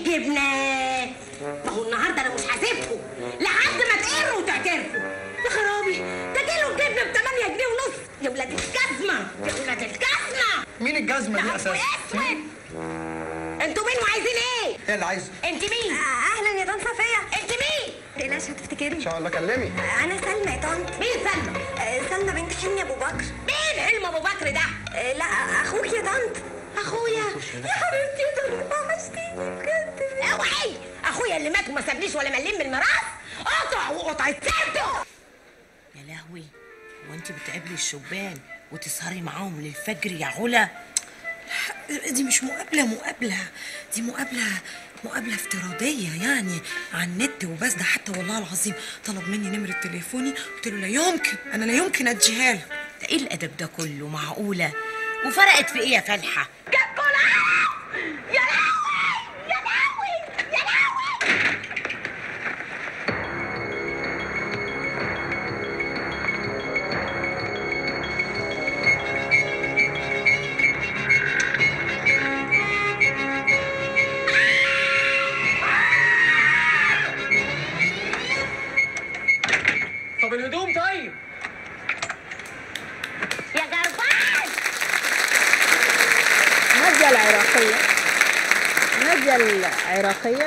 جبنه ما هو النهارده انا مش هسيبكم لحد ما تقروا وتعترفوا يا خرابي ده كيلو الجبنه ب 8 جنيه ونص يا ولاد الجزمه يا ولاد الجزمه مين الجزمه دي يا اساسا؟ اسود انتوا مين وعايزين ايه؟ هي اللي عايزه انت مين؟ اهلا يا طنط صفيه انت مين؟ تقلقش هتفتكرني ان شاء الله كلمي انا سلمى يا طنط مين سلمى؟ آه، سلمى بنت حلمي ابو بكر مين حلم ابو بكر ده؟ آه، لا اخوك يا طنط اخويا يا حبيبتي يا طنط وحشتيني بجد اوعي اخويا اللي مات وما سابليش ولا مليم من الميراث قطع وقطعة سيرته يا لهوي هو انت بتقابلي الشبان وتسهري معاهم للفجر يا علا دي مش مقابلة مقابلة دي مقابلة مقابلة افتراضية يعني على النت وبس ده حتى والله العظيم طلب مني نمرة تليفوني قلت له لا يمكن أنا لا يمكن أديها له ده ايه الادب ده كله معقوله وفرقت في ايه يا فالحه جابكوا العرب يا لهوي يا لهوي يا لهوي طب الهدوم طيب يا جربان نادية العراقية نادية العراقية